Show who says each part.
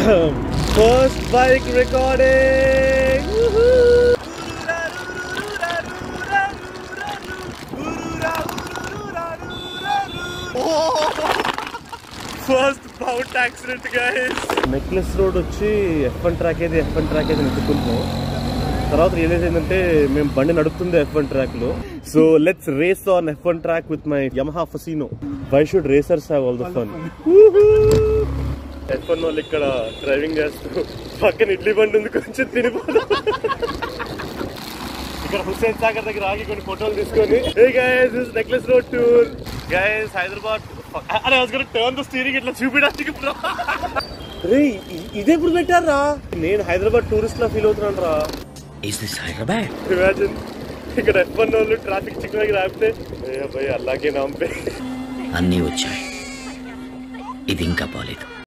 Speaker 1: First bike recording first bout accident guys necklace road వచ్చి F one track ఏది F one track ఏది వెతుక్కుంటున్నాం తర్వాత రియలైజ్ ఏంటంటే మేము బండి నడుపుతుంది ఎఫ్ వన్ ట్రాక్ లో so let's race on F one track with my Yamaha Fascino why should racers have all the fun F one వాళ్ళు ఇక్కడ డ్రైవింగ్ చేస్తూ పక్కన ఇడ్లీ బండి ఉంది కొంచెం తినిపోదాం ఇక్కడ హుస్సేన్ సాగర్ దగ్గర ఆగి కొన్ని ఫోటోలు తీసుకొని hey guys this necklace road tour guys Hyderabad అరే was gonna turn the steering ఇట్లా చూపించడానికి బ్రో రే ఇదే ఇప్పుడు పెట్టారా నేను హైదరాబాద్ టూరిస్ట్ లా ఫీల్ అవుతున్నాను రా
Speaker 2: Is this Hyderabad?
Speaker 1: ఇమాజిన్ ఇక్కడ ఎఫ్ వన్ వాళ్ళు ట్రాఫిక్ చిక్కులకి రాపితే ఏ భయ్ అల్లాగే నామ్ పే
Speaker 2: అన్నీ వచ్చాయి ఇది ఇంకా బాలేదు